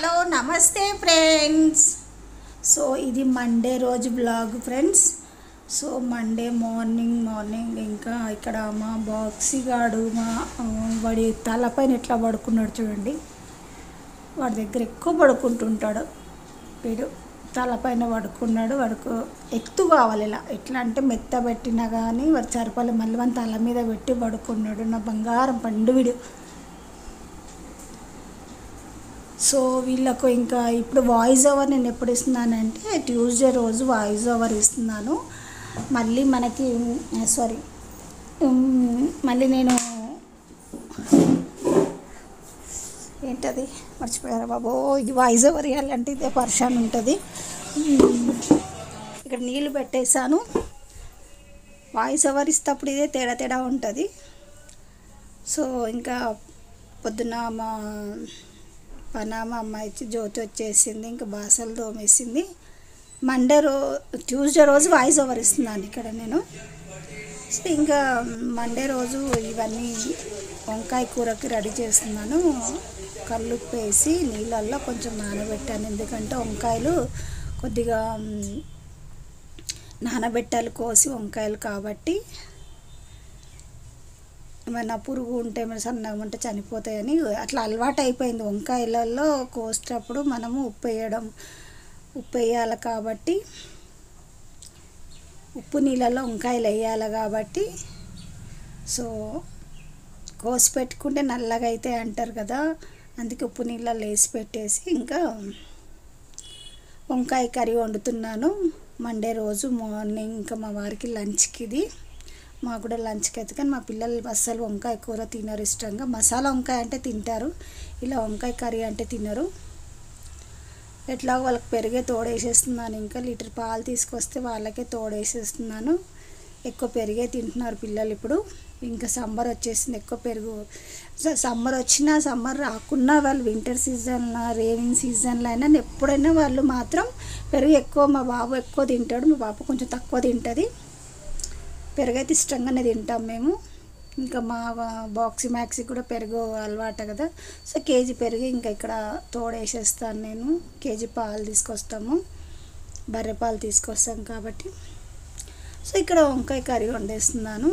Hello namaste friends so ఇది Monday రోజు blog friends so Monday morning morning ఇంకా ఇక్కడ మా బాక్సీ గాడు మా ఆ, వాడి తలపైన ఎట్లా పడుకున్నాడు చూడండి వాడి దగ్గర ఎక్కువ పడుకుంటుంటాడు వీడు తలపైన పడుకున్నాడు వాడుకు ఎత్తు కావాలి ఇలా ఎట్లా అంటే మెత్త పెట్టినా కానీ వాడు సరిపోలే మళ్ళీ మన తల మీద పెట్టి పడుకున్నాడు నా బంగారం పండు వీడు సో వీళ్ళకు ఇంకా ఇప్పుడు వాయిస్ ఓవర్ నేను ఎప్పుడు ఇస్తున్నానంటే ట్యూస్డే రోజు వాయిస్ ఓవర్ ఇస్తున్నాను మళ్ళీ మనకి సారీ మళ్ళీ నేను ఏంటది మర్చిపోయారా బాబు ఇది వాయిస్ ఓవర్ ఇవ్వాలంటే ఇదే పర్షాన్ ఉంటుంది ఉమ్, ఇక్కడ నీళ్ళు పెట్టేశాను వాయిస్ ఓవర్ ఇస్తేప్పుడు ఇదే తేడా తేడా ఉంటుంది సో ఇంకా పొద్దున మా పనామ అమ్మాయి వచ్చి జ్యోతి వచ్చేసింది ఇంకా బాసలు తోమేసింది మండే రో ట్యూస్డే రోజు వాయిస్ ఓవర్ ఇస్తున్నాను ఇక్కడ నేను సో ఇంకా మండే రోజు ఇవన్నీ వంకాయ కూరకి రెడీ చేస్తున్నాను కల్లుప్పు వేసి నీళ్ళల్లో కొంచెం నానబెట్టాను ఎందుకంటే వంకాయలు కొద్దిగా మ్, నానబెట్టాలి కోసి వంకాయలు కాబట్టి ఏమైనా పురుగు ఉంటే ఏమైనా సన్నగా ఉంటే చనిపోతాయని అట్లా అలవాటు అయిపోయింది వంకాయలలో కోసేటప్పుడు మనము ఉప్పు వేయడం ఉప్పు వేయాలి కాబట్టి ఉప్పు నీళ్ళలో వంకాయలు వేయాలి కాబట్టి సో కోసి పెట్టుకుంటే నల్లగా అయితే అంటారు కదా అందుకే ఉప్పు నీళ్ళలో వేసి పెట్టేసి ఇంకా వంకాయ కర్రీ వండుతున్నాను మండే రోజు మార్నింగ్ ఇంకా మా వారికి లంచ్కి ఇది మాకు కూడా లంచ్కి అయితే కానీ మా పిల్లలు అస్సలు వంకాయ కూర తినరు ఇష్టంగా మసాలా వంకాయ అంటే తింటారు ఇలా వంకాయ కర్రీ అంటే తినరు ఎట్లా వాళ్ళకి పెరిగే తోడేసేస్తున్నాను ఇంకా లీటర్ పాలు తీసుకొస్తే వాళ్ళకే తోడేసేస్తున్నాను ఎక్కువ పెరిగే తింటున్నారు పిల్లలు ఇప్పుడు ఇంకా సమ్మర్ వచ్చేసింది ఎక్కువ పెరుగు స- సమ్మర్ వచ్చినా సమ్మర్ రాకున్నా వాళ్ళు వింటర్ సీజన్లో రైనింగ్ సీజన్లో అయినా ఎప్పుడైనా వాళ్ళు మాత్రం పెరుగు ఎక్కువ మా బాబు ఎక్కువ తింటాడు మా పాప కొంచెం తక్కువ తింటుంది పెరుగు అయితే ఇష్టంగానే తింటాం మేము ఇంకా మా బాక్సీ మ్యాక్సీ కూడా పెరుగు అలవాటు కదా సో కేజీ పెరుగు ఇంకా ఇక్కడ తోడేసేస్తాను నేను కేజీ పాలు తీసుకొస్తాము బర్రె పాలు తీసుకొస్తాం కాబట్టి సో ఇక్కడ వంకాయ కర్రీ వండేస్తున్నాను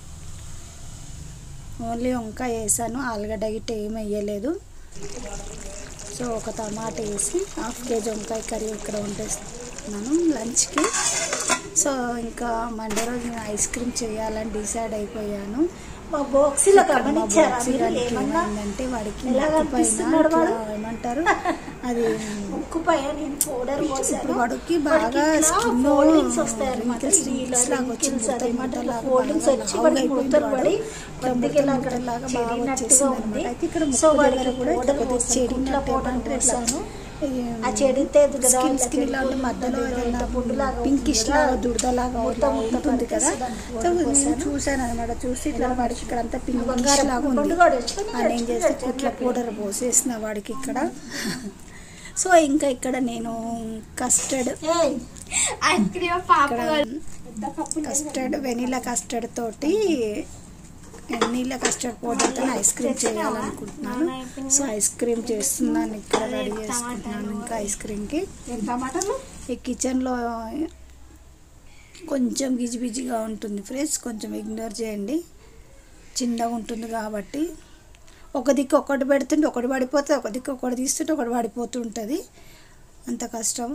ఓన్లీ వంకాయ వేసాను ఆలుగడ్డ గిట్ట ఏం వేయలేదు సో ఒక టమాటా వేసి హాఫ్ కేజీ వంకాయ కర్రీ ఇక్కడ వండేస్తున్నాను లంచ్కి సో ఇంకా మండే రోజు నేను ఐస్ క్రీమ్ చేయాలని డిసైడ్ అయిపోయాను మా బాక్సీలో ఇక్కడ మా గమనించారా బాక్సీ మీరు గారికి ఏమన్నా ఏమైందంటే వాడికి ఎలా ముక్కు పైన కనిపిస్తున్నాడు వాడు? ఇట్లా ఏమంటారు అది ముక్కు పైన నేను పౌడర్ పోసాను ఇప్పుడు వాడికి వాడికి బాగా ఇట్లా స్కిన్ ఫోల్డింగ్స్ వస్తాయి అన్నమాట wrinkles, ఇది ఇలా wrinkles లాగా వచ్చి wrinkles ముడత అన్నమాట ముడత ఇట్లా లాగా ఫోల్డింగ్స్ బాగా వచ్చి లావుగా వాడికి అయిపోయింది ముడతలు వాడు. పడి ఇట్లా కొద్దిగా ఇలా ముడత అక్కడ ముడతలాగా బాగా చెడినట్టుగా వచ్చేసింది ఉంది అన్నమాట. అయితే ఇక్కడ సో ముక్కు వాడికి దగ్గర కూడా ఇట్లా పౌడర్ కొద్దిగా పోసాను కుట్ల చెడినట్టు పౌడర్ ఏమంటారు ఇట్లా పోసాను ఈ ఆ చెడితే కదా స్కిన్ ఇలా స్కిన్ ఇలా ఉంటే మధ్యలో చెడిపోతుంది, ఏదైనా ఇట్లా పుండులాగా పింకిష్ ఉంటుంది లాగా కదా. దురదలాగా ముడత ఇట్లా ముడత ఉంటుంది కదా పడితే దానికి సో పౌడర్ నేను పోసాను. చూసాను అనమాట చూసి ఇట్లా వాడికి ఇక్కడ అంతా పింకిష్ బంగారం లాగా ఉంది పండుగ వచ్చుకొని అని ఏం చేస్తే తెచ్చుకొని ఇట్లా పౌడర్ పోసేసిన వాడికి ఇక్కడ సో ఇంకా ఇక్కడ నేను కస్టర్డ్ ఏయ్, ఐస్ క్రీమ్ పాప ఇక్కడ పెద్ద కప్పు లేదు. కస్టర్డ్ వెనీలా కస్టర్డ్ తోటి నీళ్ళ కస్టర్డ్ పౌడర్తో ఐస్ క్రీమ్ చేయాలనుకుంటున్నాను సో ఐస్ క్రీమ్ చేస్తున్నాను ఇక్కడ రెడీ చేసుకుంటున్నాను ఇంకా ఐస్ క్రీమ్కి ఏం టమాటాలు ఈ కిచెన్లో కొంచెం గిజిబిజిగా ఉంటుంది ఫ్రెండ్స్ కొంచెం ఇగ్నోర్ చేయండి చిన్నగా ఉంటుంది కాబట్టి ఒక దిక్కు ఒకటి పెడుతుంటే ఒకటి పడిపోతుంది ఒక దిక్కు ఒకటి తీస్తుంటే ఒకటి పడిపోతుంటుంది అంత కష్టం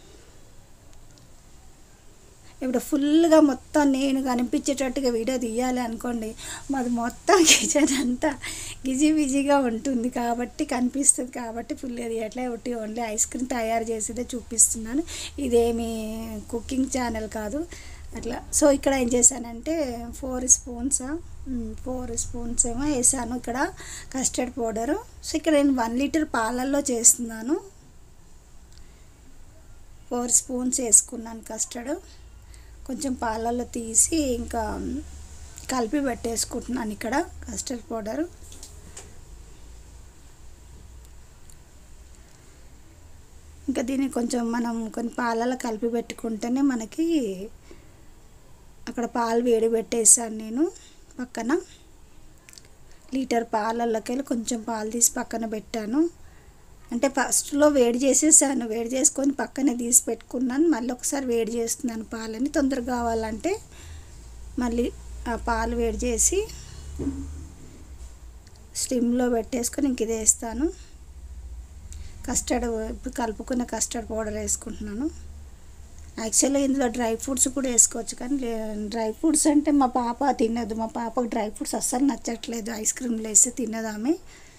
ఇప్పుడు ఫుల్గా మొత్తం నేను కనిపించేటట్టుగా వీడియో తీయాలి అనుకోండి మాది మొత్తం కిచెన్ అంతా గిజి బిజీగా ఉంటుంది కాబట్టి కనిపిస్తుంది కాబట్టి ఫుల్గా తీయట్లే ఒకటి ఓన్లీ ఐస్ క్రీమ్ తయారు చేసేదే చూపిస్తున్నాను ఇదేమి కుకింగ్ ఛానల్ కాదు అట్లా సో ఇక్కడ ఏం చేశానంటే ఫోర్ స్పూన్స్ ఫోర్ స్పూన్స్ ఏమో వేసాను ఇక్కడ కస్టర్డ్ పౌడరు సో ఇక్కడ నేను వన్ లీటర్ పాలల్లో చేస్తున్నాను ఫోర్ స్పూన్స్ వేసుకున్నాను కస్టర్డ్ కొంచెం పాలల్లో తీసి ఇంకా కలిపి పెట్టేసుకుంటున్నాను ఇక్కడ కస్టర్డ్ పౌడర్ ఇంకా దీన్ని కొంచెం మనం కొన్ని పాలలో కలిపి పెట్టుకుంటేనే మనకి అక్కడ పాలు వేడి పెట్టేసాను నేను పక్కన లీటర్ పాలల్లోకి వెళ్ళి కొంచెం పాలు తీసి పక్కన పెట్టాను అంటే ఫస్ట్లో వేడి చేసేసాను వేడి చేసుకొని పక్కనే తీసి పెట్టుకున్నాను మళ్ళీ ఒకసారి వేడి చేస్తున్నాను పాలని తొందరగా కావాలంటే మళ్ళీ ఆ పాలు వేడి చేసి స్టిమ్లో పెట్టేసుకొని ఇంక ఇది వేస్తాను కస్టర్డ్ ఇప్పుడు కలుపుకున్న కస్టర్డ్ పౌడర్ వేసుకుంటున్నాను యాక్చువల్గా ఇందులో డ్రై ఫ్రూట్స్ కూడా వేసుకోవచ్చు కానీ డ్రై ఫ్రూట్స్ అంటే మా పాప తినదు మా పాపకు డ్రై ఫ్రూట్స్ అస్సలు నచ్చట్లేదు ఐస్ క్రీమ్లు వేస్తే తినదు ఆమె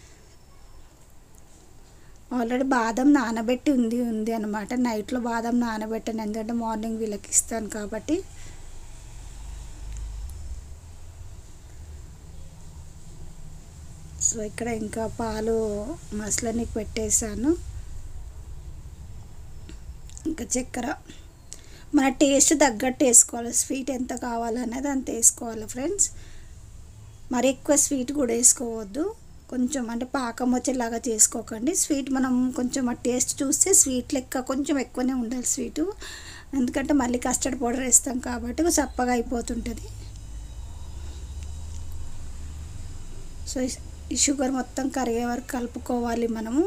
ఆల్రెడీ బాదం నానబెట్టి ఉంది ఉంది అనమాట నైట్లో బాదం నానబెట్టాను ఎందుకంటే మార్నింగ్ వీళ్ళకి ఇస్తాను కాబట్టి సో ఇక్కడ ఇంకా పాలు మసలనికి పెట్టేశాను ఇంకా చక్కెర మన టేస్ట్ తగ్గట్టు వేసుకోవాలి స్వీట్ ఎంత కావాలనేది అంత వేసుకోవాలి ఫ్రెండ్స్ మరి ఎక్కువ స్వీట్ కూడా వేసుకోవద్దు కొంచెం అంటే పాకం వచ్చేలాగా చేసుకోకండి స్వీట్ మనం కొంచెం ఆ టేస్ట్ చూస్తే స్వీట్ లెక్క కొంచెం ఎక్కువనే ఉండాలి స్వీటు ఎందుకంటే మళ్ళీ కస్టర్డ్ పౌడర్ వేస్తాం కాబట్టి చప్పగా అయిపోతుంటుంది సో ఈ షుగర్ మొత్తం కరిగే వరకు కలుపుకోవాలి మనము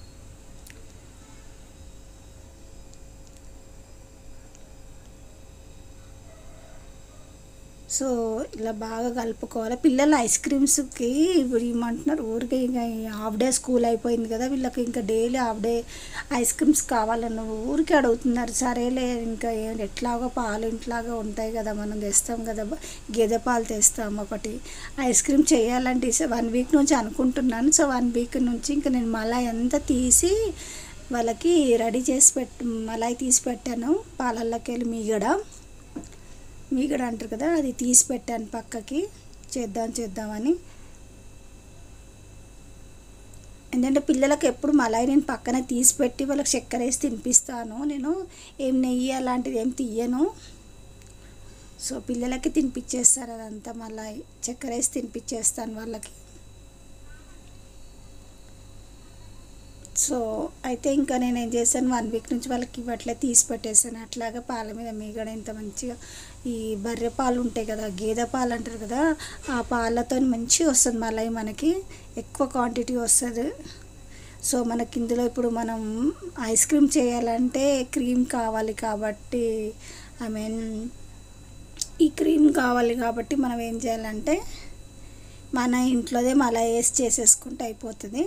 సో ఇలా బాగా కలుపుకోవాలి పిల్లలు ఐస్ క్రీమ్స్కి ఇప్పుడు ఏమంటున్నారు ఊరికి ఇంకా హాఫ్ డే స్కూల్ అయిపోయింది కదా వీళ్ళకి ఇంకా daily half day ice creams కావాలని ఊరికి అడుగుతున్నారు సరేలే ఇంకా ఏ- ఎట్లాగో పాలు ఇంట్లాగా ఉంటాయి కదా మనం తెస్తాం కదా బ- గేదె పాలు తెస్తాం ఒకటి ఐస్ క్రీమ్ చేయాలంటే వన్ వీక్ నుంచి అనుకుంటున్నాను సో వన్ వీక్ నుంచి ఇంకా నేను మళ్ళీ ఎంత తీసి వాళ్ళకి రెడీ చేసి పెట్టు మలాయి తీసి పెట్టాను పాలల్లోకి వెళ్ళి మీగడ మీగడ అంటారు కదా అది తీసి పెట్టాను పక్కకి చేద్దాం చేద్దామని ఎందుకంటే పిల్లలకు ఎప్పుడు మలాయి నేను పక్కన తీసి పెట్టి వాళ్ళకి చక్కెర వేసి తినిపిస్తాను నేను ఏం నెయ్యి అలాంటిది ఏం తీయను సో పిల్లలకి తినిపించేస్తారు అదంతా మలాయి చక్కెర వేసి తినిపించేస్తాను వాళ్ళకి సో అయితే ఇంకా నేను ఏం చేశాను వన్ వీక్ నుంచి వాళ్ళకి ఇవ్వట్లే తీసి పెట్టేసాను అట్లాగా పాల మీద మీగడ ఇంత మంచిగా ఈ బర్రె పాలు ఉంటాయి కదా గేదె పాలు అంటారు కదా ఆ పాలతో మంచిగా వస్తుంది మళ్ళీ మనకి ఎక్కువ క్వాంటిటీ వస్తుంది సో మనకి ఇందులో ఇప్పుడు మనం ఐస్ క్రీమ్ చేయాలంటే క్రీమ్ కావాలి కాబట్టి ఐ మీన్ ఈ క్రీమ్ కావాలి కాబట్టి మనం ఏం చేయాలంటే మన ఇంట్లోదే మళ్ళీ వేసి చేసేసుకుంటే అయిపోతుంది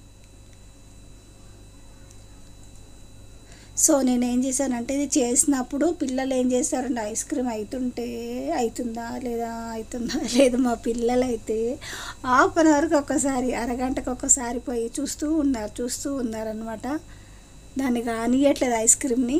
సో నేను ఏం చేశానంటే ఇది చేసినప్పుడు పిల్లలు ఏం చేశారంటే ఐస్ క్రీమ్ అవుతుంటే అవుతుందా లేదా అవుతుందా లేదు మా పిల్లలు అయితే హాఫ్ అన్ అవర్కి ఒక్కసారి అరగంటకు ఒక్కసారి పోయి చూస్తూ ఉన్నారు చూస్తూ ఉన్నారనమాట దాన్ని కానియట్లేదు ఐస్ క్రీమ్ని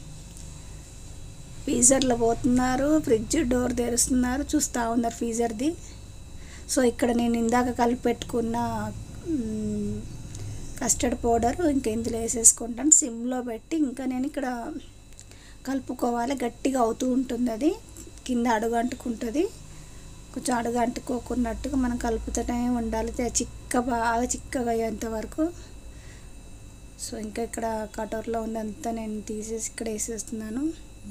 ఫీజర్లో పోతున్నారు ఫ్రిడ్జ్ డోర్ తెరుస్తున్నారు చూస్తూ ఉన్నారు ఫీజర్ది సో ఇక్కడ నేను ఇందాక కలిపి పెట్టుకున్న మ్, కస్టర్డ్ పౌడర్ ఇంకా ఇందులో వేసేసుకుంటాను సిమ్లో పెట్టి ఇంకా నేను ఇక్కడ కలుపుకోవాలి గట్టిగా అవుతూ ఉంటుంది అది కింద అడుగు అంటుకుంటుంది కొంచెం అడుగు అంటుకోకున్నట్టుగా మనం కలుపుతూనే ఉండాలి తే- చిక్క బాగా చిక్కగా అయ్యేంత వరకు సో ఇంకా ఇక్కడ కటోర్లో ఉందంతా నేను తీసేసి ఇక్కడ వేసేస్తున్నాను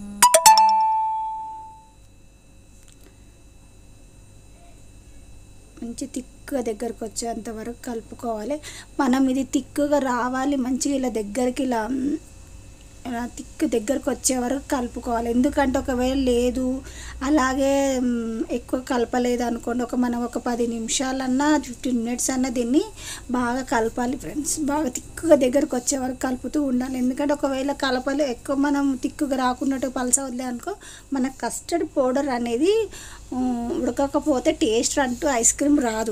మంచి తిక్కుగా దగ్గరకు వచ్చేంత వరకు కలుపుకోవాలి మనం ఇది తిక్కుగా రావాలి మంచిగా ఇలా దగ్గరికి ఇలా మ్, ఇలా తిక్కు దగ్గరకు వచ్చే వరకు కలుపుకోవాలి ఎందుకంటే ఒకవేళ లేదు అలాగే మ్, ఎక్కువ కలపలేదు అనుకోండి ఒక మనం ఒక పది నిమిషాలన్నా ఫిఫ్టీన్ మినిట్స్ అన్నా దీన్ని బాగా కలపాలి ఫ్రెండ్స్ బాగా తిక్కుగా దగ్గరకు వచ్చే వరకు కలుపుతూ ఉండాలి ఎందుకంటే ఒకవేళ కలపలే ఎక్కువ మనం తిక్కుగా రాకున్నట్టు పలస వదిలే అనుకో మన కస్టర్డ్ పౌడర్ అనేది ఉమ్, ఉడకకపోతే టేస్ట్ అంటూ ఐస్ క్రీమ్ రాదు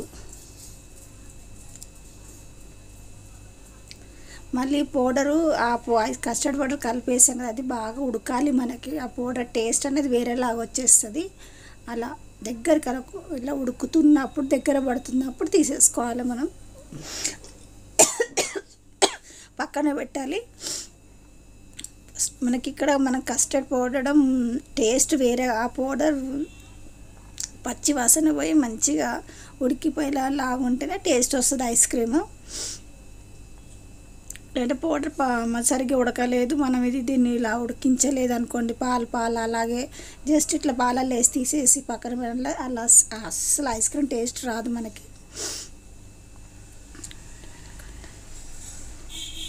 మళ్ళీ పౌడరు ఆ పో- కస్టర్డ్ పౌడర్ కలిపేసాం కదా అది బాగా ఉడకాలి మనకి ఆ పౌడర్ టేస్ట్ అనేది వేరేలాగా వచ్చేస్తుంది అలా దగ్గర కరకు ఇలా ఉడుకుతున్నప్పుడు దగ్గర పడుతున్నప్పుడు తీసేసుకోవాలి మనం పక్కన పెట్టాలి మనకి ఇక్కడ మన కస్టర్డ్ పౌడర్ టేస్ట్ వేరే ఆ పౌడర్ పచ్చి వాసన పోయి మంచిగా ఉడికిపోయేలా లాగా ఉంటేనే టేస్ట్ వస్తుంది ఐస్ క్రీమ్ లేదా పౌడర్ పా మ- సరిగ్గా ఉడకలేదు మనం ఇది దీన్ని ఇలా ఉడికించలేదు అనుకోండి పాలు పాలు అలాగే జస్ట్ ఇట్లా పాలల్లో వేసి తీసేసి పక్కన పెట్టాలి అలా అస్- అస్సలు ఐస్ క్రీమ్ టేస్ట్ రాదు మనకి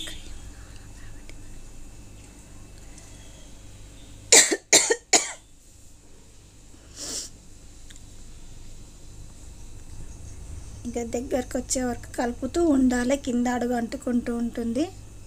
ఇక దగ్గరకు వచ్చే వరకు కలుపుతూ ఉండాలి కింద అడుగు అంటుకుంటూ ఉంటుంది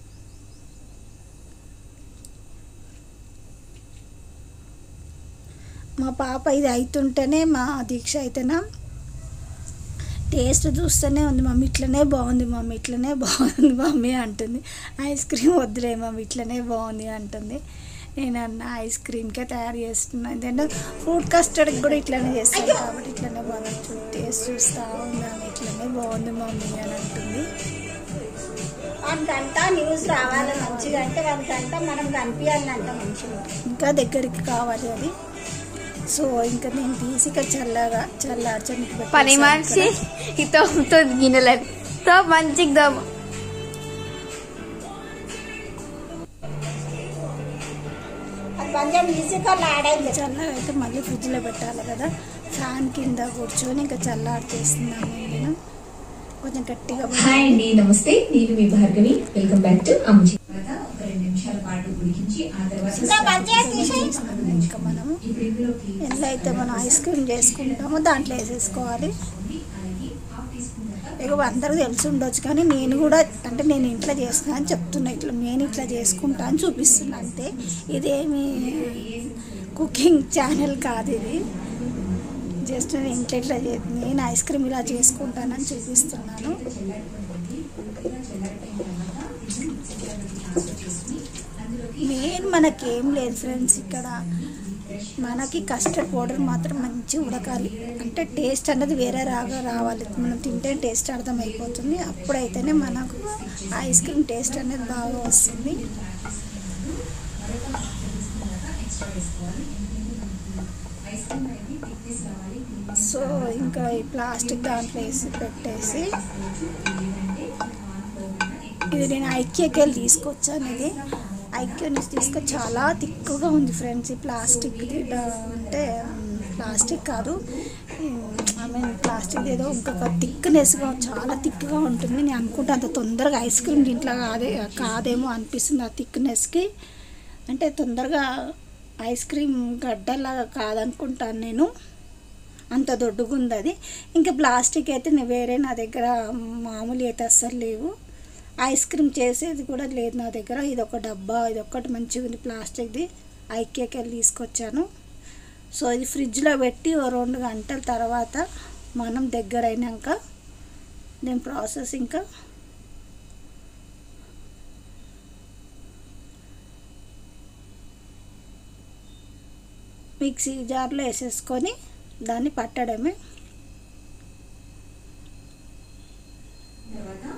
మా పాప ఇది అవుతుంటేనే మా దీక్ష అయితేనా టేస్ట్ చూస్తూనే ఉంది మమ్మీ ఇట్లనే బాగుంది మమ్మీ ఇట్లనే బాగుంది మమ్మీ అంటుంది ఐస్ క్రీమ్ వద్దులే మమ్మీ ఇట్లనే బాగుంది అంటుంది నేను అన్న ఐస్ క్రీమ్కే తయారు చేస్తున్నాను ఎందుకంటే ఫ్రూట్ కస్టర్డ్కి కూడా ఇట్లనే చేస్తాను కాబట్టి ఇట్లనే బాగుంది చూ టేస్ట్ చూస్తూ ఉన్నాను ఇట్లనే బాగుంది మమ్మీ అని అంటుంది వన్ గంట న్యూస్ రావాలి మంచిగా అంటే వన్ గంట మనం కనిపించాలంట మంచిగా ఇంకా దగ్గరికి కావాలి అది సో ఇంకా నేను తీసి ఇక చల్లగా చల్లార్చడానికి పని మనిషి ఇతో గిన్నెలని తో మంచిగా దోమ అది కొంచెం ఈజీగా లాడైంది చల్లగా అయితే మళ్ళీ ఫ్రిడ్జ్లో పెట్టాలి కదా ఫ్యాన్ కింద కూర్చొని ఇంకా చల్లార్చేస్తున్నాను నేను కొంచెం గట్టిగా హాయ్ అండి నమస్తే నేను మీ భార్గవి వెల్కమ్ బ్యాక్ టు అమ్జీ తర్వాత ఒక రెండు నిమిషాల పాటు ఉడికించి ఆ తర్వాత ఇంకా మంచిగా తీసేయ్. ఇంకా మనము ఇప్పుడు ఇందులోకి ఎంత అయితే మనం ఐస్ క్రీమ్ చేసుకుంటామో దాంట్లో వేసేసుకోవాలి అలాగే హాఫ్ టీ స్పూన్ దాకా ఇక అందరూ తెలిసి ఉండొచ్చు కానీ నేను కూడా అంటే నేను ఇంట్లో చేస్తున్నా అని చెప్తున్నా ఇట్లా నేను ఇట్లా చేసుకుంటా అని చూపిస్తున్నా అంతే ఇదేమి కుకింగ్ ఛానల్ కాదు ఇది జస్ట్ నేను ఇంట్లో ఇట్లా చే నేను ఐస్ క్రీమ్ ఇలా చేసుకుంటానని చూపిస్తున్నాను మెయిన్ మనకేం లేదు ఫ్రెండ్స్ ఇక్కడ మనకి కస్టర్డ్ పౌడర్ మాత్రం మంచి ఉడకాలి అంటే టేస్ట్ అనేది వేరే రాగా రావాలి మనం తింటే టేస్ట్ అర్థమైపోతుంది అప్పుడైతేనే మనకు ఐస్ క్రీమ్ టేస్ట్ అనేది బాగా వస్తుంది సో ఇంకా ఈ ప్లాస్టిక్ దాంట్లో వేసి పెట్టేసి ఇది నేను ఐక్యకి వెళ్ళి తీసుకొచ్చాను ఇది ఐక్య నుంచి తీసుకొని చాలా తిక్కుగా ఉంది ఫ్రెండ్స్ ఈ ప్లాస్టిక్ అంటే ప్లాస్టిక్ కాదు ఐ మీన్ ప్లాస్టిక్ ఏదో ఇంకొక థిక్నెస్గా చాలా థిక్గా ఉంటుంది నేను అనుకుంటా అంత తొందరగా ఐస్ క్రీమ్ దీంట్లో కాదే కాదేమో అనిపిస్తుంది ఆ థిక్నెస్కి అంటే తొందరగా ఐస్ క్రీమ్ గడ్డలాగా కాదనుకుంటాను నేను అంత దొడ్డుగా ఉంది అది ఇంకా ప్లాస్టిక్ అయితే నే- వేరే నా దగ్గర మామూలు అయితే అస్సలు లేవు ఐస్ క్రీమ్ చేసేది కూడా లేదు నా దగ్గర ఇది ఒక డబ్బా ఇది ఒక్కటి మంచిగా ఉంది ప్లాస్టిక్ది ఐక్యకి వెళ్ళి తీసుకొచ్చాను సో ఇది ఫ్రిడ్జ్లో పెట్టి ఓ రెండు గంటల తర్వాత మనం దగ్గర అయినాక దీని ప్రాసెస్ ఇంకా మిక్సీ జార్లో వేసేసుకొని దాన్ని పట్టడమే తర్వాత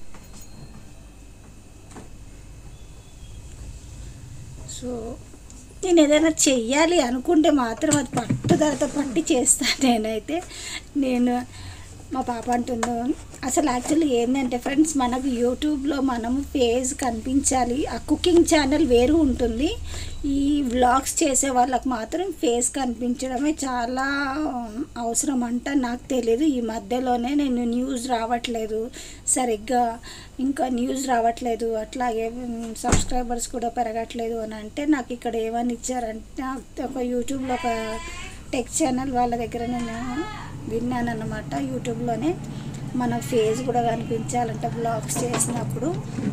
సో నేను ఏదైనా చెయ్యాలి అనుకుంటే మాత్రం అది పట్టుదలతో పట్టి చేస్తాను నేనైతే నేను మా పాప అంటుందో అసలు యాక్చువల్లీ ఏంటంటే ఫ్రెండ్స్ మనకు యూట్యూబ్లో మనం ఫేస్ కనిపించాలి ఆ కుకింగ్ ఛానల్ వేరు ఉంటుంది ఈ వ్లాగ్స్ చేసే వాళ్ళకి మాత్రం ఫేస్ కనిపించడమే చాలా అవసరం అంట నాకు తెలియదు ఈ మధ్యలోనే నేను న్యూస్ రావట్లేదు సరిగ్గా ఇంకా న్యూస్ రావట్లేదు అట్లాగే సబ్స్క్రైబర్స్ కూడా పెరగట్లేదు అని అంటే నాకు ఇక్కడ ఏమని ఇచ్చారంటే నాకు ఒక యూట్యూబ్లో ఒక టెక్ ఛానల్ వాళ్ళ దగ్గర నేను విన్నాను అనమాట యూట్యూబ్లోనే మన ఫేస్ కూడా కనిపించాలంటే బ్లాగ్స్ చేసినప్పుడు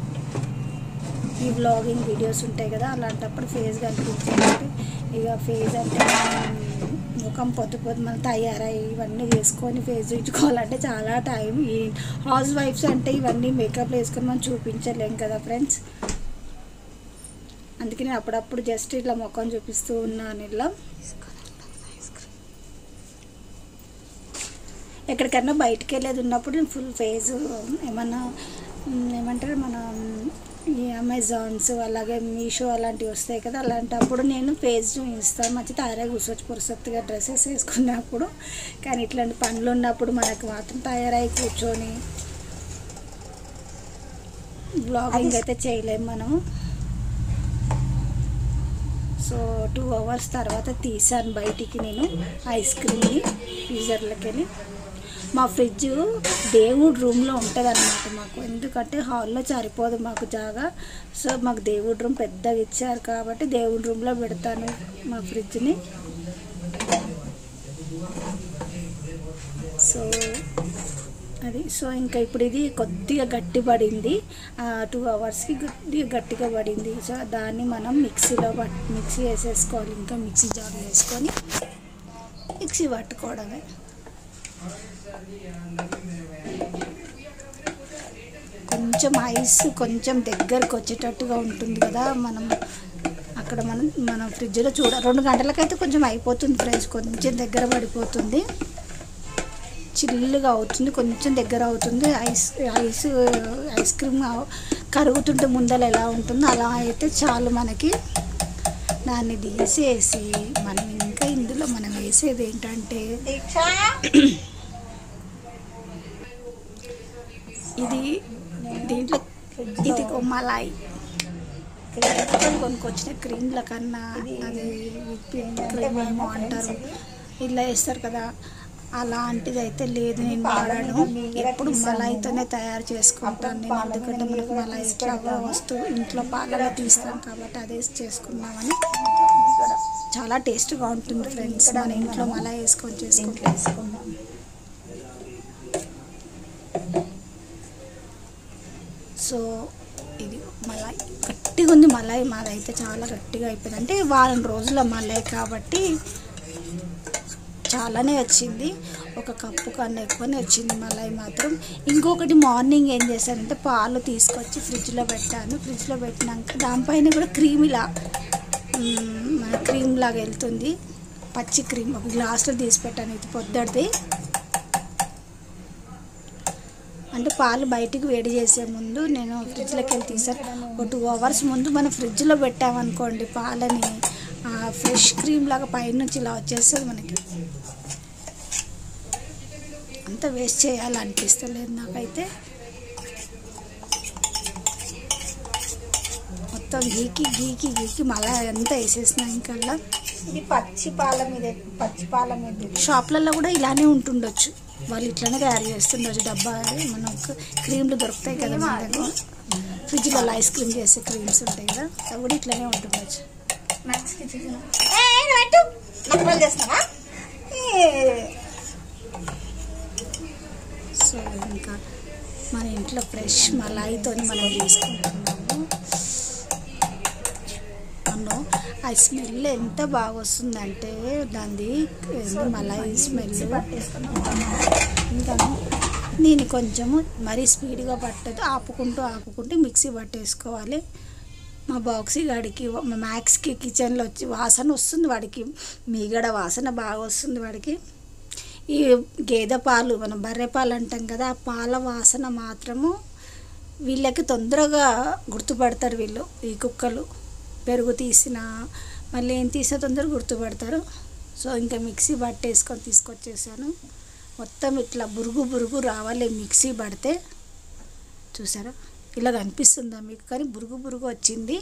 ఈ బ్లాగింగ్ వీడియోస్ ఉంటాయి కదా అలాంటప్పుడు ఫేస్ కనిపించాలంటే ఇక ఫేస్ అంటే మనం ముఖం పొద్దు పొద్దు మనం తయారై ఇవన్నీ చేసుకొని ఫేస్ చూపించుకోవాలంటే చాలా టైం ఈ హౌస్ వైఫ్స్ అంటే ఇవన్నీ మేకప్ వేసుకొని మనం చూపించలేం కదా ఫ్రెండ్స్ అందుకే నేను అప్పుడప్పుడు జస్ట్ ఇట్లా ముఖం చూపిస్తూ ఉన్నాను ఇలా ఎక్కడికన్నా బయటికి వెళ్ళేది ఉన్నప్పుడు నేను ఫుల్ ఫేస్ ఏమన్నా మ్, ఏమంటారు మన ఈ అమెజాన్స్ అలాగే మీషో అలాంటివి వస్తాయి కదా అలాంటప్పుడు నేను ఫేస్ చూపిస్తాను మంచి తయారై కూర్చోవచ్చు పురుసత్తుగా డ్రెస్సెస్ వేసుకున్నప్పుడు కానీ ఇట్లాంటి పనులు ఉన్నప్పుడు మనకు మాత్రం తయారై కూర్చొని బ్లాగింగ్ అయితే చేయలేము మనము సో టూ అవర్స్ తర్వాత తీసాను బయటికి నేను ఐస్ క్రీమ్ని ఫ్రీజర్లోకి వెళ్ళి మా ఫ్రిడ్జ్ దేవుడు రూమ్లో ఉంటుంది అనమాట మాకు ఎందుకంటే హాల్లో సరిపోదు మాకు జాగా సో మాకు దేవుడి రూమ్ పెద్దగా ఇచ్చారు కాబట్టి దేవుడి రూమ్లో పెడతాను మా ఫ్రిడ్జ్ని సో అది సో ఇంకా ఇప్పుడు ఇది కొద్దిగా గట్టి పడింది టూ అవర్స్కి కొద్దిగా గట్టిగా పడింది సో దాన్ని మనం మిక్సీలో పట్ మిక్సీ వేసేసుకోవాలి ఇంకా మిక్సీ జార్లో వేసుకొని మిక్సీ పట్టుకోవడమే కొంచెం ఐస్ కొంచెం దగ్గరకు వచ్చేటట్టుగా ఉంటుంది కదా మనం అక్కడ మనం మనం ఫ్రిడ్జ్లో చూడ రెండు గంటలకైతే కొంచెం అయిపోతుంది ఫ్రెండ్స్ కొంచెం దగ్గర పడిపోతుంది చిల్లుగా అవుతుంది కొంచెం దగ్గర అవుతుంది ఐస్ ఐస్ ఐస్ క్రీమ్ కరుగుతుంటే ముందర ఎలా ఉంటుందో అలా అయితే చాలు మనకి దాన్ని తీసేసి మనం ఇంకా ఇందులో మనం వేసేది ఏంటంటే దీక్ష ఇది దీంట్లో ఇది ఒక మలాయి క్రీమ్ కొనుక్కొచ్చిన క్రీమ్ల కన్నా అది విప్పింగ్ క్రీమ్ ఏమో అంటారు ఇలా వేస్తారు కదా అలాంటిది అయితే లేదు నేను వాడను ఎప్పుడు మలాయితోనే తయారు చేసుకుంటాను నేను ఎందుకంటే మనకు మలాయి ఎట్లా వస్తువు ఇంట్లో పాలలో తీస్తాం కాబట్టి అదే చేసుకున్నామని చాలా టేస్ట్గా ఉంటుంది ఫ్రెండ్స్ మన ఇంట్లో మలాయి వేసుకొని చేసుకుంటాం వేసుకుందాం సో ఇది మలాయి గట్టిగా ఉంది మలాయి మాదైతే చాలా గట్టిగా అయిపోయింది అంటే వారం రోజుల మలాయి కాబట్టి చాలానే వచ్చింది ఒక కప్పు కన్నా ఎక్కువనే వచ్చింది మలాయి మాత్రం ఇంకొకటి మార్నింగ్ ఏం చేశానంటే పాలు తీసుకొచ్చి ఫ్రిడ్జ్లో పెట్టాను ఫ్రిడ్జ్లో పెట్టినాక దానిపైన కూడా క్రీమ్ ఇలా మ్, మన క్రీమ్ లాగా వెళ్తుంది పచ్చి క్రీమ్ ఒక గ్లాస్లో తీసి పెట్టాను ఇది పొద్దటిది అంటే పాలు బయటికి వేడి చేసే ముందు నేను ఫ్రిడ్జ్లోకి వెళ్ళి తీసాను ఒక టూ అవర్స్ ముందు మనం ఫ్రిడ్జ్లో పెట్టామనుకోండి పాలని ఫ్రెష్ క్రీమ్ లాగా పైనుంచి ఇలా వచ్చేస్తుంది మనకి అంత వేస్ట్ చేయాలనిపిస్తలేదు నాకైతే మొత్తం గీకి గీకి గీకి మళ్ళీ అంతా వేసేసిన ఇంకల్లా ఇది పచ్చి పాల మీద పచ్చి పాల మీద ఇది. షాప్లలో కూడా ఇలానే ఉంటుండొచ్చు వాళ్ళు ఇట్లానే తయారు చేస్తుండొచ్చు డబ్బా మనకు క్రీమ్లు దొరుకుతాయి కదా మన దగ్గర ఫ్రిడ్జ్లలో ఐస్ క్రీమ్ చేసే క్రీమ్స్ ఉంటాయి కదా అవి కూడా ఇట్లానే ఉంటుండొచ్చు నక్స్కి చికెన్. ఏ, ఏ, పెట్టు నక్కలు చేస్తావా ఏ, సో ఇంకా మన ఇంట్లో ఫ్రెష్ మలాయితో మనం తీసుకుంటున్నాము అన్నో ఆ స్మెల్ ఎంత బాగా వస్తుందంటే దాన్ని ఏంది మలాయి స్మెల్ ఇంకా నేను కొంచెము మరీ స్పీడ్గా పట్టదు ఆపుకుంటూ ఆపుకుంటూ మిక్సీ పట్టేసుకోవాలి మా బాక్సీ గాడికి మా మ్యాక్స్కి కిచెన్లో వచ్చి వాసన వస్తుంది వాడికి మీగడ వాసన బాగా వస్తుంది వాడికి ఈ గేదె పాలు మనం బర్రె పాలు అంటాం కదా ఆ పాల వాసన మాత్రము వీళ్ళకి తొందరగా గుర్తుపడతారు వీళ్ళు ఈ కుక్కలు పెరుగు తీసిన మళ్ళీ ఏం తీసినా తొందరగా గుర్తుపడతారు సో ఇంకా మిక్సీ పట్టేసుకొని తీసుకొచ్చేసాను మొత్తం ఇట్లా బురుగు బురుగు రావాలి మిక్సీ పడితే చూసారా ఇలా కనిపిస్తుందా మీకు కానీ బురుగు బురుగు వచ్చింది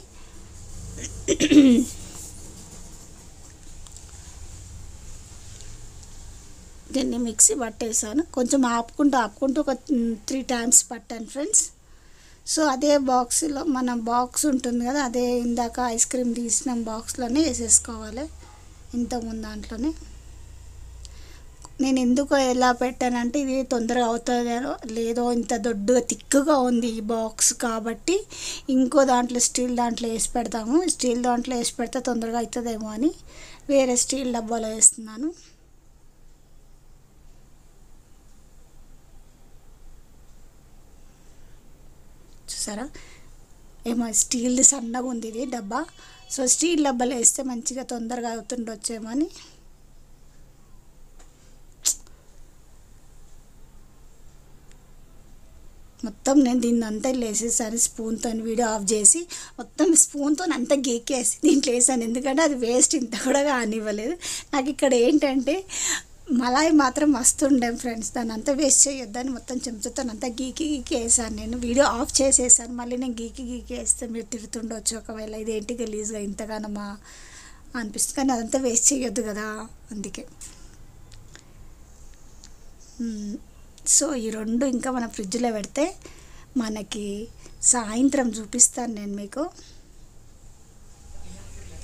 దీన్ని మిక్సీ పట్టేసాను కొంచెం ఆపుకుంటూ ఆపుకుంటూ ఒక త్రీ టైమ్స్ పట్టాను ఫ్రెండ్స్ సో అదే బాక్స్లో మన బాక్స్ ఉంటుంది కదా అదే ఇందాక ఐస్ క్రీమ్ తీసిన బాక్స్లోనే వేసేసుకోవాలి ఇంతకుముందు దాంట్లోనే నేను ఎందుకు ఎలా పెట్టానంటే ఇది తొందరగా అవుతుందో లేదో ఇంత దొడ్డుగా తిక్కుగా ఉంది ఈ బాక్స్ కాబట్టి ఇంకో దాంట్లో స్టీల్ దాంట్లో వేసి పెడతాము స్టీల్ దాంట్లో వేసి పెడితే తొందరగా అవుతుందేమో అని వేరే స్టీల్ డబ్బాలో వేస్తున్నాను చూసారా ఏమో స్టీల్ది సన్నగా ఉంది ఇది డబ్బా సో స్టీల్ డబ్బాలో వేస్తే మంచిగా తొందరగా అవుతుండొచ్చేమో అని మొత్తం నేను దీన్ని అంతా వేసేసాను స్పూన్తో వీడియో ఆఫ్ చేసి మొత్తం స్పూన్తో అంతా గీకేసి దీంట్లో వేసాను ఎందుకంటే అది వేస్ట్ ఇంత కూడా కానివ్వలేదు నాకు ఇక్కడ ఏంటంటే మలాయి మాత్రం మస్తు ఉండే ఫ్రెండ్స్ దాన్ని అంతా వేస్ట్ చేయొద్దని మొత్తం చెంచుతో అంతా గీకి గీకి వేసాను నేను వీడియో ఆఫ్ చేసేసాను మళ్ళీ నేను గీకి గీకి వేస్తే మీరు తిడుతుండొచ్చు ఒకవేళ ఇదేంటి గలీజ్గా ఇంతగానమా అనిపిస్తుంది కానీ అదంతా వేస్ట్ చేయొద్దు కదా అందుకే మ్మ్. సో ఈ రెండు ఇంకా మన ఫ్రిడ్జ్లో పెడితే మనకి సాయంత్రం చూపిస్తాను నేను మీకు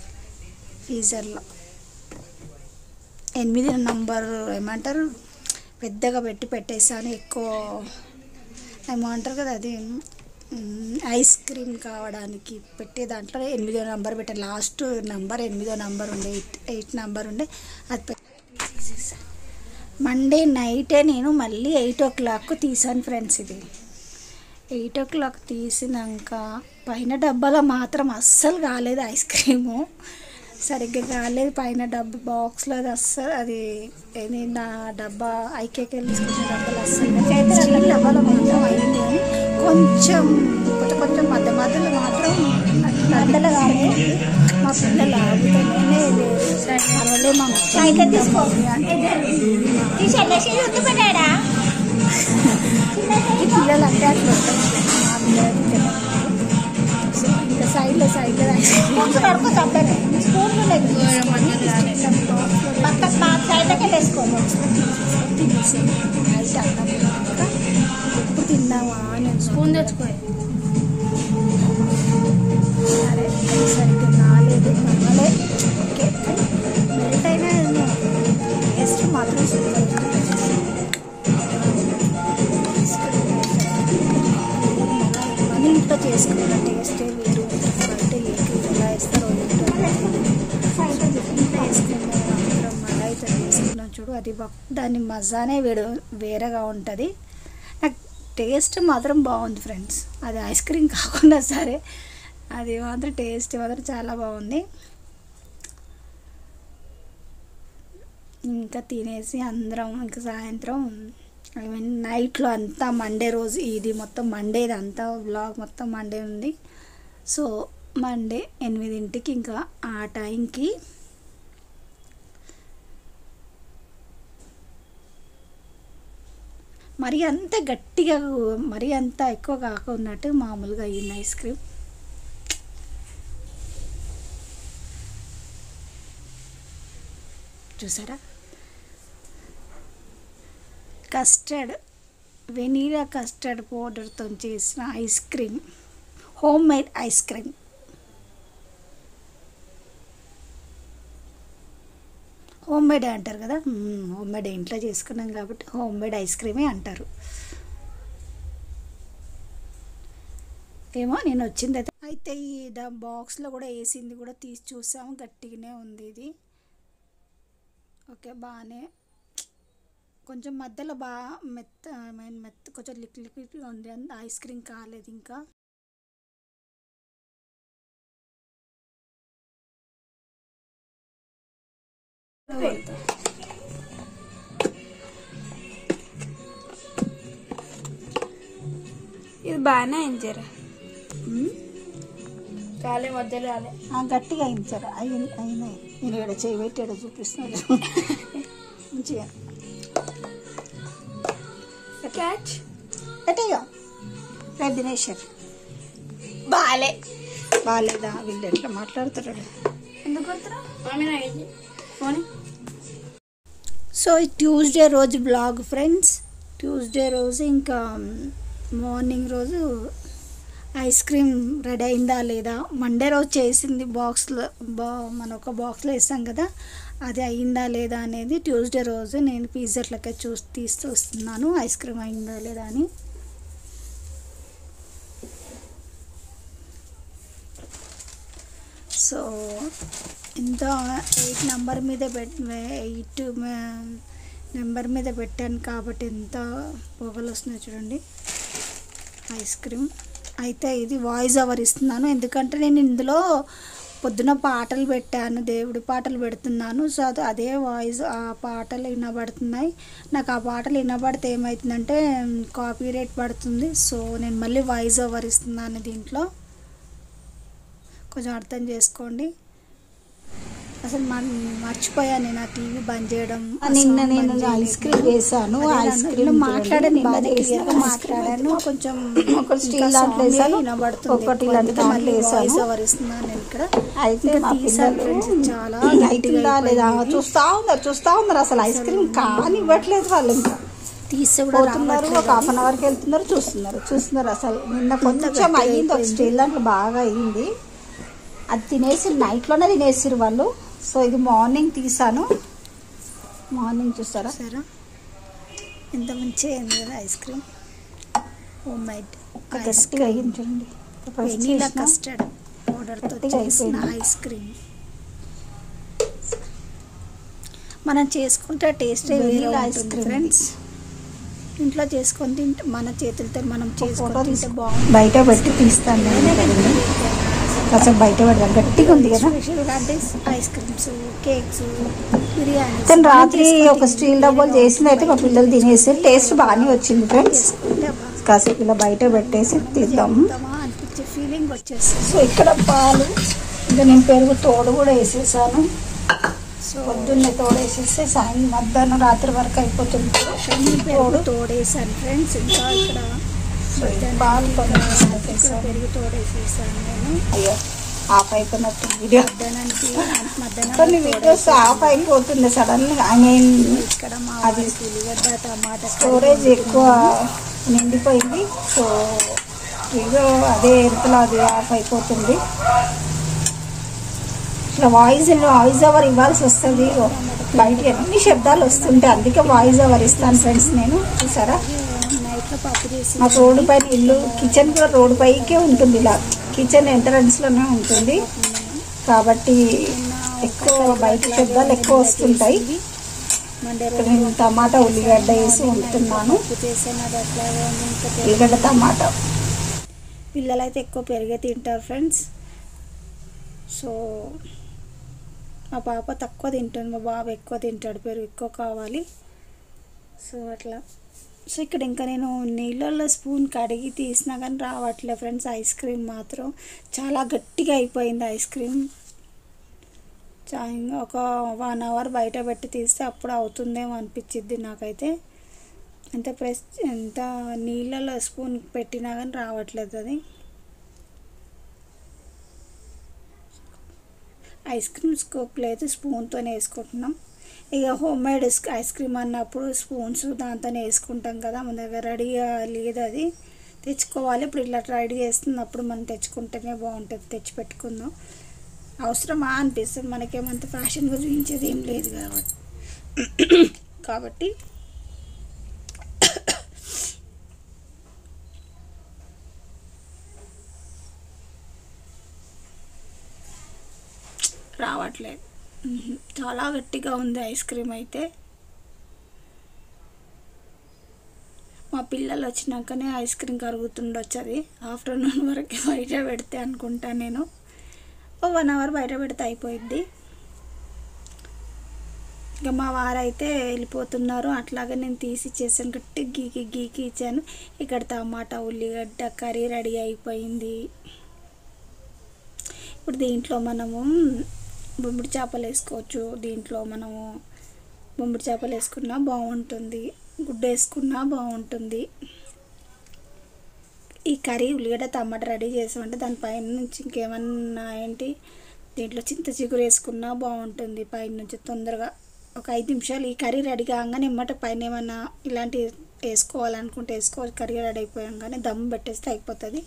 ఫ్రీజర్లో ఎనిమిది నంబర్ ఏమంటారు పెద్దగా పెట్టి పెట్టేసాను ఎక్కువ ఏమంటారు కదా అది మ్, ఐస్ క్రీమ్ కావడానికి పెట్టే దాంట్లో ఎనిమిదో నంబర్ పెట్టాను లాస్ట్ నంబర్ ఎనిమిదో నంబర్ ఉండే ఎయిట్ ఎయిట్ నంబర్ ఉండే అది పె- తీసేసాను మండే నైటే నేను మళ్ళీ ఎయిట్ ఓ క్లాక్ తీసాను ఫ్రెండ్స్ ఇది ఎయిట్ ఓ క్లాక్ తీసినాక పైన డబ్బాలో మాత్రం అస్సలు కాలేదు ఐస్ క్రీము సరిగ్గా కాలేదు పైన డబ్బా బాక్స్లో అది అస్సలు అది ఏది నా డబ్బా ఐకేకి వెళ్ళి తీసుకొచ్చిన డబ్బాలు అస్సలు స్టీల్ డబ్బాలో మాత్రం అయింది కానీ కొంచెం కొంచెం కొంచెం మధ్య మధ్యలో మాత్రం మధ్యలో కాలేదు మా పిల్లలు ఆగుతూనే లేదు అరవలే మా అయితే తీసుకో. అంటే తీసేసి యుద్ధ పెట్టాడా ఈ పిల్లలు అంటే అట్లా ఉంటాయి. మా పిల్లలకి తెలియదు. సో ఇంకా సైడ్లో సైడ్లో కొంచెం కడుకో తప్పనే స్పూన్ పక్క మా సైడ్కి వేసుకోము నైట్ అన్నం తిన్నాక ఎప్పుడు తిన్నావా అని స్పూన్ తెచ్చుకో సరే అది సరిగ్గా కాలేదు పర్వాలేదు ఓకే మెల్ట్ అయినా టేస్ట్ మాత్రం సూపర్ మన ఇంట్లో చేసుకున్న టేస్టే వేరు బయట ఏ ఎలా వేస్తారో ఏంటో ఇంట్లో వేసుకున్న అందరం మలాయితో చేసుకున్నాం చూడు అది బా- దాని మజానే వేడు వేరేగా ఉంటుంది నాకు టేస్ట్ మాత్రం బాగుంది ఫ్రెండ్స్ అది ఐస్ క్రీమ్ కాకుండా సరే అది మాత్రం టేస్ట్ మాత్రం చాలా బాగుంది ఇంకా తినేసి అందరం ఇంకా సాయంత్రం ఐ మీన్ నైట్లో అంతా మండే రోజు ఇది మొత్తం మండేది అంతా బ్లాగ్ మొత్తం మండే ఉంది సో మండే ఎనిమిదింటికి ఇంకా ఆ టైంకి మరి అంత గట్టిగా మరి అంత ఎక్కువ కాకున్నట్టు మామూలుగా అయ్యింది ఐస్ క్రీమ్ చూసారా కస్టర్డ్ వెనీలా కస్టర్డ్ పౌడర్తో చేసిన ice cream home made ice cream home made అంటారు కదా హోమ్ మేడ్ ఇంట్లో చేసుకున్నాం కాబట్టి హోమ్ మేడ్ ఐస్ క్రీమే అంటారు ఏమో నేను వచ్చింది అయితే అయితే ఈ దా బాక్స్లో కూడా వేసింది కూడా తీసి చూసాము గట్టిగానే ఉంది ఇది ఓకే బాగానే కొంచెం మధ్యలో బాగా మెత్త ఐ మీన్ మెత్త కొంచెం లిక్ లిక్విడ్గా ఉంది అంత ఐస్ క్రీమ్ కాలేదు ఇంకా ఇది బాగానే అయింది జర చాలే మధ్యలో రాలే ఆ, గట్టిగా అయింది సార్ అయింది అయినాయి నేను ఇక్కడ చేయి పెట్టి ఇక్కడ చూపిస్తున్నాను మంచిగా క్యాచ్ ఎట్టయ్యో రేపు దినేశ్వర్ బాలే బాగాలేదా వీళ్ళు ఎట్లా మాట్లాడుతున్నాడు ఎందుకు కొడుతున్నా మమ్మీ నాకు ఫోన్ సో ఈ ట్యూస్డే రోజు బ్లాగ్ ఫ్రెండ్స్ ట్యూస్డే రోజు ఇంకా మార్నింగ్ రోజు ఐస్ క్రీమ్ రెడీ అయిందా లేదా మండే రోజు చేసింది బాక్స్లో బా మన ఒక బాక్స్లో వేసాం కదా అది అయిందా లేదా అనేది ట్యూస్డే రోజు నేను పిజ్జాట్లకే చూసి తీస్తూ వస్తున్నాను ఐస్ క్రీమ్ అయిందా లేదా అని సో ఎంత ఎయిట్ నెంబర్ మీద పెట్ ఎయిట్ నెంబర్ మీద పెట్టాను కాబట్టి ఎంత పొగలు వస్తున్నాయి చూడండి ఐస్ క్రీమ్ అయితే ఇది వాయిస్ ఓవర్ ఇస్తున్నాను ఎందుకంటే నేను ఇందులో పొద్దున పాటలు పెట్టాను దేవుడి పాటలు పెడుతున్నాను సో అది అదే వాయిస్ ఆ పాటలు వినబడుతున్నాయి నాకు ఆ పాటలు వినబడితే ఏమవుతుందంటే కాపీ రేట్ పడుతుంది సో నేను మళ్ళీ వాయిస్ ఓవర్ ఇస్తున్నాను దీంట్లో కొంచెం అర్థం చేసుకోండి అసలు మన మర్చిపోయాను నేను ఆ టీవీ బంద్ చేయడం ఆ నిన్న sound నేను బంద్ ఐస్ చేయలేదు. క్రీమ్ వేసాను అదే ఐస్ నన్ను క్రీమ్ ఇలా మాట్లాడాను బాగా బాగా వేసాను. క్లియర్గా ఐస్ క్రీమ్ మాట్లాడాను కొంచెం ఒకటి స్టీల్ ఇంకా దాంట్లో sound వేసాను, వినబడుతుంది ఒకటి ఎక్కువ. ఇలాంటి అందుకే దాంట్లో మళ్ళీ వేసాను. వాయిస్ ఓవర్ ఇస్తున్నాను నేను ఇక్కడ అయితే ఇంకా మా తీసాను పిల్లలు ఫ్రెండ్స్ చాలా అవుతుందా లేదా గట్టిగా చూస్తా ఉన్నారు చూస్తా ఉన్నారు అసలు ఐస్ క్రీమ్ కానీ ఇవ్వట్లేదు వాళ్ళు ఇంకా తీస్తే కూడా పోతున్నారు ఒక రావట్లేదు. హాఫ్ అన్ అవర్కి వెళ్తున్నారు చూస్తున్నారు చూస్తున్నారు అసలు నిన్న కొంచెం గట్టిగా అయ్యింది ఒక అయిపోయింది. స్టీల్ దాంట్లో బాగా అయ్యింది అది తినేసి నైట్లోనే తినేసిరు వాళ్ళు సో ఇది మార్నింగ్ తీసాను మార్నింగ్ చూస్తారా సరే ఎంత మంచిగా అయింది కదా ice cream home made ice గట్టిగా అయ్యింది చూడండి ప్రెస్ వెనీలా చేసినా కస్టర్డ్ పౌడర్తో గట్టిగా చేసిన అయిపోయింది. ఐస్ క్రీమ్ మనం చేసుకుంటే టేస్ట్ వేరే వెనీలా ఐస్ ఉంటుంది క్రీమ్. ఫ్రెండ్స్ ఇంట్లో చేసుకొని తింటే మన చేతులతో మనం ఫోటో చేసుకొని తింటే తీసి బాగుంటుంది బయట పెట్టి తీస్తాను నేను కదండి. కాసేపు బయట పెడదాం గట్టిగా ఉంది కదా స్పెషల్గా అంటే ఐస్ క్రీమ్స్ కేక్స్ బిర్యానీ కానీ రాత్రి ఒక స్టీల్ డబ్బాలు చేసింది అయితే మా పిల్లలు తినేసి టేస్ట్ బాగానే వచ్చింది ఫ్రెండ్స్ కాసేపు ఇలా బయట పెట్టేసి తీద్దాం అనిపించే ఫీలింగ్ వచ్చేస్తుంది సో ఇక్కడ పాలు ఇంకా నేను పెరుగు తోడు కూడా వేసేసాను సో పొద్దున్నే తోడు వేసేస్తే సాయంత్రం మధ్యాహ్నం రాత్రి వరకు అయిపోతుంది శని పెరుగు తోడేసాను ఫ్రెండ్స్ ఇంకా ఇక్కడ సో ఈ పాలు కొన్ని ఇక్కడ వేసేసాను. పెరుగు తోడేసేసాను నేను అయ్యో ఆఫ్ అయిపోయినట్టు వీడియో మధ్యాహ్నానికి మధ్యాహ్నం కొన్ని వీడియోస్ ఆఫ్ అయిపోతుంది సడన్ గా ఐ మీన్ ఇక్కడ మా అది వారికి ఉల్లిగడ్డ టమాటా స్టోరేజ్ ఎక్కువ నిండిపోయింది సో వీడియో అదే ఎంతలో అది ఆఫ్ అయిపోతుంది ఇట్లా వాయిస్ వాయిస్ ఓవర్ ఇవ్వాల్సి వస్తుంది బయట ఎన్ని శబ్దాలు వస్తుంటాయి అందుకే వాయిస్ ఓవర్ ఇస్తాను ఫ్రెండ్స్ నేను చూసారా నైట్లో పప్పు చేసి మాకు రోడ్డు పైన ఇల్లు కిచెన్ కూడా రోడ్డు పైకే ఉంటుంది ఇలా కిచెన్ ఎంట్రన్స్ లోనే ఉంటుంది కాబట్టి ఎక్కువ బయట శబ్దాలు ఎక్కువ వస్తుంటాయి మండే ఇక్కడ రోజు నేను టమాటా ఉల్లిగడ్డ వేసి ఉంటున్నాను పప్పు చేసాను అది అట్లాగే ఉంది. ఇంకా పెరుగు. ఉల్లిగడ్డ టమాటా పిల్లలైతే ఎక్కువ పెరిగే తింటారు ఫ్రెండ్స్ సో మా పాప తక్కువ తింటుంది మా బాబు ఎక్కువ తింటాడు పెరుగు ఎక్కువ కావాలి సో అట్లా సో ఇక్కడ ఇంకా నేను నీళ్ళల్లో స్పూన్ కడిగి తీసినా కానీ రావట్లే ఫ్రెండ్స్ ఐస్ క్రీమ్ మాత్రం చాలా గట్టిగా అయిపోయింది ఐస్ క్రీమ్ చా ఇంకా ఒక వన్ అవర్ బయట పెట్టి తీస్తే అప్పుడు అవుతుందేమో అనిపించిద్ది నాకైతే ఎంత ప్రెస్ ఎంత నీళ్ళలో స్పూన్ పెట్టినా కానీ రావట్లేదు అది ఐస్ క్రీమ్ స్కోప్ లేదు స్పూన్తోనే వేసుకుంటున్నాం ఇక హోమ్ మేడ్ ఐస్ క్రీమ్ అన్నప్పుడు స్పూన్స్ దాంతోనే వేసుకుంటాం కదా మన దగ్గర రెడీగా లేదు అది తెచ్చుకోవాలి ఇప్పుడు ఇట్లా రెడీ చేస్తున్నప్పుడు మనం తెచ్చుకుంటేనే బాగుంటుంది తెచ్చి పెట్టుకుందాం అవసరమా అనిపిస్తుంది మనకేమంత ఫ్యాషన్గా చూపించేది ఏం లేదు కాబట్టి కాబట్టి రావట్లేదు మ్మ్. చాలా గట్టిగా ఉంది ఐస్ క్రీమ్ అయితే మా పిల్లలు వచ్చినాకనే ఐస్ క్రీమ్ కరుగుతుండొచ్చు అది ఆఫ్టర్నూన్ వరకు బయట పెడితే అనుకుంటా నేను ఓ వన్ అవర్ బయట పెడితే అయిపోయింది ఇంకా మా వారైతే వెళ్ళిపోతున్నారు అట్లాగే నేను తీసి ఇచ్చేసాను గట్టి గీకి గీకి ఇచ్చాను ఇక్కడ టమాటా ఉల్లిగడ్డ కర్రీ రెడీ అయిపోయింది ఇప్పుడు దీంట్లో మనము బొమ్మిడి చేపలు వేసుకోవచ్చు దీంట్లో మనము బొమ్మిడి చేపలు వేసుకున్నా బాగుంటుంది గుడ్డ వేసుకున్నా బాగుంటుంది ఈ కర్రీ ఉల్లిగడ్డ టమాటా రెడీ చేసామంటే దానిపైన నుంచి ఇంకేమన్నా ఏంటి దీంట్లో చింత చిగురు వేసుకున్నా బాగుంటుంది పైన నుంచి తొందరగా ఒక ఐదు నిమిషాలు ఈ కర్రీ రెడీ కాగానే ఎమ్మట పైన ఏమన్నా ఇలాంటివి వేసుకోవాలనుకుంటే వేసుకోవాలి కర్రీ రెడీ అయిపోయాగానే దమ్ పెట్టేస్తే అయిపోతుంది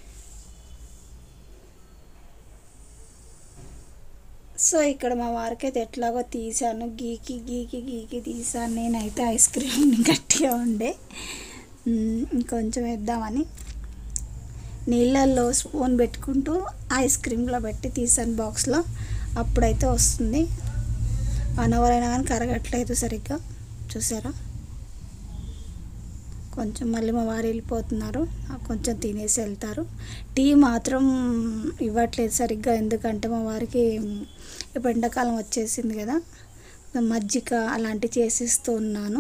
సో ఇక్కడ మా వారికి అయితే ఎట్లాగో తీసాను గీకి గీకి గీకి తీసాను నేనైతే ఐస్ క్రీమ్ గట్టిగా ఉండే మ్, ఇంకొంచెం వేద్దామని నీళ్ళల్లో స్పూన్ పెట్టుకుంటూ ఐస్ క్రీమ్లో పెట్టి తీసాను బాక్స్లో అప్పుడైతే వస్తుంది వన్ అవర్ అయినా కానీ కరగట్లేదు సరిగ్గా చూసారా కొంచెం మళ్ళీ మా వారు వెళ్ళిపోతున్నారు ఆ కొంచెం తినేసి వెళ్తారు టీ మాత్రం ఇవ్వట్లేదు సరిగ్గా ఎందుకంటే మా వారికి ఇప్పుడు ఎండాకాలం వచ్చేసింది కదా మజ్జిగ అలాంటివి చేసిస్తూ ఉన్నాను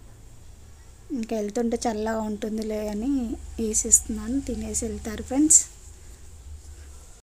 ఇంకా వెళ్తుంటే చల్లగా ఉంటుందిలే అని వేసిస్తున్నాను తినేసి వెళ్తారు ఫ్రెండ్స్